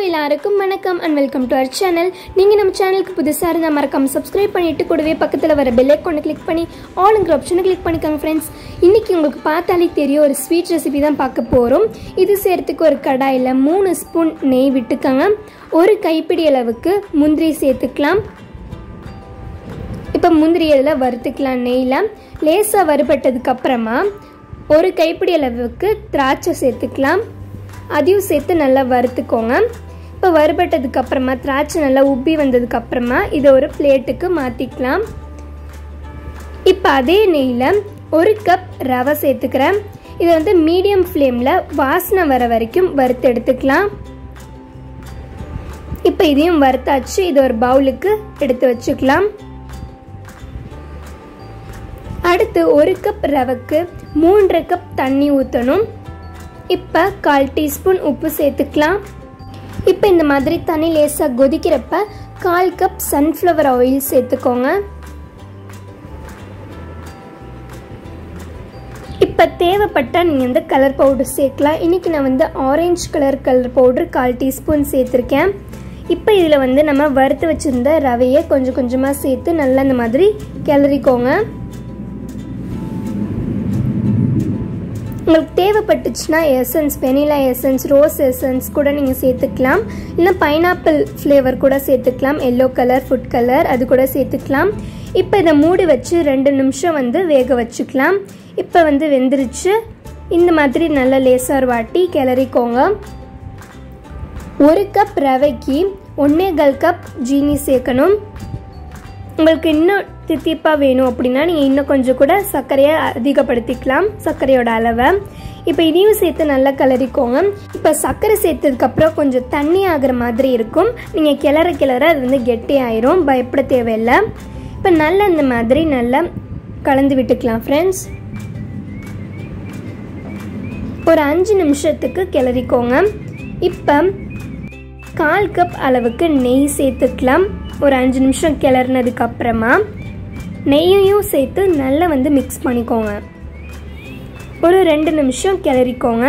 எல்லாருக்கும் வணக்கம் and welcome to our channel நீங்கள் நம்ம சேனலுக்கு புதுசாக இருந்தால் மறக்காம சப்ஸ்கிரைப் பண்ணிட்டு கூடவே பக்கத்தில் வர பெல் ஐக்கானை கிளிக் பண்ணி ஆளுங்கிற ஆப்ஷனை கிளிக் பண்ணிக்கோங்க ஃப்ரெண்ட்ஸ் இன்றைக்கி உங்களுக்கு பார்த்தாலே தெரியும் ஒரு ஸ்வீட் ரெசிபி தான் பார்க்க போகிறோம் இது செய்கிறதுக்கு ஒரு கடாயில் மூணு ஸ்பூன் நெய் விட்டுக்கோங்க ஒரு கைப்பிடி அளவுக்கு முந்திரி சேர்த்துக்கலாம் இப்போ முந்திரி இதில் வறுத்துக்கலாம் நெய்யில் லேசாக வறுபட்டதுக்கு அப்புறமா ஒரு கைப்பிடி அளவுக்கு திராட்சை சேர்த்துக்கலாம் அதையும் சேர்த்து நல்லா வறுத்துக்கோங்க இப்போ வறுபட்டதுக்கு அப்புறமா திராட்சை நல்லா உப்பி வந்ததுக்கு அப்புறமா இதை ஒரு பிளேட்டுக்கு மாற்றிக்கலாம் இப்போ அதே நெய்யில் ஒரு கப் ரவை சேர்த்துக்கிறேன் இதை வந்து மீடியம் ஃப்ளேமில் வாசனை வர வரைக்கும் வறுத்து எடுத்துக்கலாம் இப்போ இதையும் வறுத்தாச்சு இது ஒரு பவுலுக்கு எடுத்து வச்சுக்கலாம் அடுத்து ஒரு கப் ரவைக்கு மூன்றரை கப் தண்ணி ஊற்றணும் இப்போ கால் டீஸ்பூன் உப்பு சேர்த்துக்கலாம் இப்போ இந்த மாதிரி தண்ணி லேசாக கொதிக்கிறப்ப கால் கப் சன்ஃப்ளவர் ஆயில் சேர்த்துக்கோங்க இப்போ தேவைப்பட்டால் நீங்கள் வந்து கலர் பவுடர் சேர்க்கலாம் இன்றைக்கி நான் வந்து ஆரஞ்சு கலர் கலர் பவுடர் கால் டீஸ்பூன் சேர்த்துருக்கேன் இப்போ இதில் வந்து நம்ம வறுத்து வச்சுருந்த ரவையை கொஞ்சம் கொஞ்சமாக சேர்த்து நல்லா இந்த மாதிரி கிளறிக்கோங்க உங்களுக்கு தேவைப்பட்டுச்சுன்னா essence vanilla essence rose essence கூட நீங்கள் சேர்த்துக்கலாம் இல்லை பைனாப்பிள் ஃப்ளேவர் கூட சேர்த்துக்கலாம் எல்லோ கலர் ஃபுட் கலர் அது கூட சேர்த்துக்கலாம் இப்போ இதை மூடி வச்சு ரெண்டு நிமிஷம் வந்து வேக வச்சுக்கலாம் இப்போ வந்து வெந்துருச்சு இந்த மாதிரி நல்ல லேசார் வாட்டி கிளறிக்கோங்க ஒரு கப் ரவைக்கு ஒன்றே கால் கப் ஜீனி சேர்க்கணும் உங்களுக்கு இன்னும் தித்திப்பாக வேணும் அப்படின்னா நீங்கள் இன்னும் கொஞ்சம் கூட சர்க்கரையை அதிகப்படுத்திக்கலாம் சர்க்கரையோட அளவை இப்போ இதையும் சேர்த்து நல்லா கிளறிக்கோங்க இப்போ சர்க்கரை சேர்த்ததுக்கப்புறம் கொஞ்சம் தண்ணி ஆகிற மாதிரி இருக்கும் நீங்கள் கிளற கிளற அது வந்து கெட்டி ஆயிரும் பயப்பட தேவையில்லை இப்போ நல்லா இந்த மாதிரி நல்லா கலந்து விட்டுக்கலாம் ஃப்ரெண்ட்ஸ் ஒரு அஞ்சு நிமிஷத்துக்கு கிளறிக்கோங்க இப்போ கால் கப் அளவுக்கு நெய் சேர்த்துக்கலாம் ஒரு அஞ்சு நிமிஷம் கிளறினதுக்கு அப்புறமா நெய்யையும் சேர்த்து நல்லா வந்து மிக்ஸ் பண்ணிக்கோங்க ஒரு ரெண்டு நிமிஷம் கிளறிக்கோங்க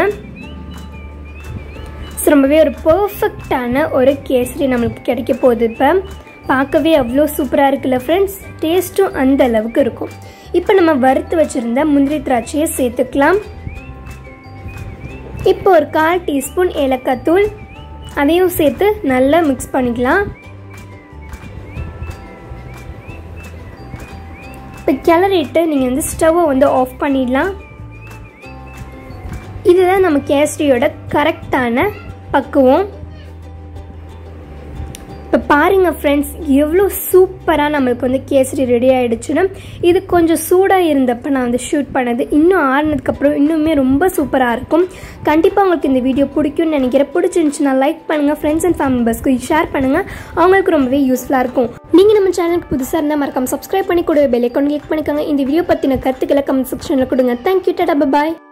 ரொம்பவே ஒரு பர்ஃபெக்டான ஒரு கேசரி நம்மளுக்கு கிடைக்க போகுது இப்போ பார்க்கவே அவ்வளோ சூப்பராக இருக்குல்ல ஃப்ரெண்ட்ஸ் டேஸ்ட்டும் அந்த அளவுக்கு இருக்கும் இப்போ நம்ம வறுத்து வச்சுருந்த முந்திரி திராட்சையை சேர்த்துக்கலாம் இப்போ ஒரு கால் டீஸ்பூன் ஏலக்காய் தூள் அதையும் சேர்த்து நல்லா மிக்ஸ் பண்ணிக்கலாம் இப்போ கிளறிட்டு நீங்கள் வந்து ஸ்டவ்வை வந்து ஆஃப் பண்ணிடலாம் இதுதான் நம்ம கேசரியோட கரெக்டான பக்குவம் இப்போ பாருங்கள் ஃப்ரெண்ட்ஸ் எவ்வளோ சூப்பராக நம்மளுக்கு வந்து கேசரி ரெடி ஆகிடுச்சுன்னு இது கொஞ்சம் சூடாக இருந்தப்போ நான் வந்து ஷூட் பண்ணது இன்னும் ஆறுனதுக்கப்புறம் இன்னுமே ரொம்ப சூப்பராக இருக்கும் கண்டிப்பாக உங்களுக்கு இந்த வீடியோ பிடிக்கும்னு நினைக்கிறேன் பிடிச்சிருந்துச்சுன்னா லைக் பண்ணுங்கள் ஃப்ரெண்ட்ஸ் அண்ட் ஃபேமிலி மெம்பர்ஸ்க்கு ஷேர் பண்ணுங்கள் அவங்களுக்கு ரொம்பவே யூஸ்ஃபுல்லாக இருக்கும் நீங்கள் நம்ம சேனலுக்கு புதுசாக இருந்தால் மறக்காம சப்ஸ்கிரைப் பண்ணி கூட பெல் ஐக்கான் கிளிக் பண்ணிக்கோங்க இந்த வீடியோ பற்றின கருத்துக்களை கமெண்ட் செக்ஷனில் கொடுங்க தேங்க்யூ டாடா பாய்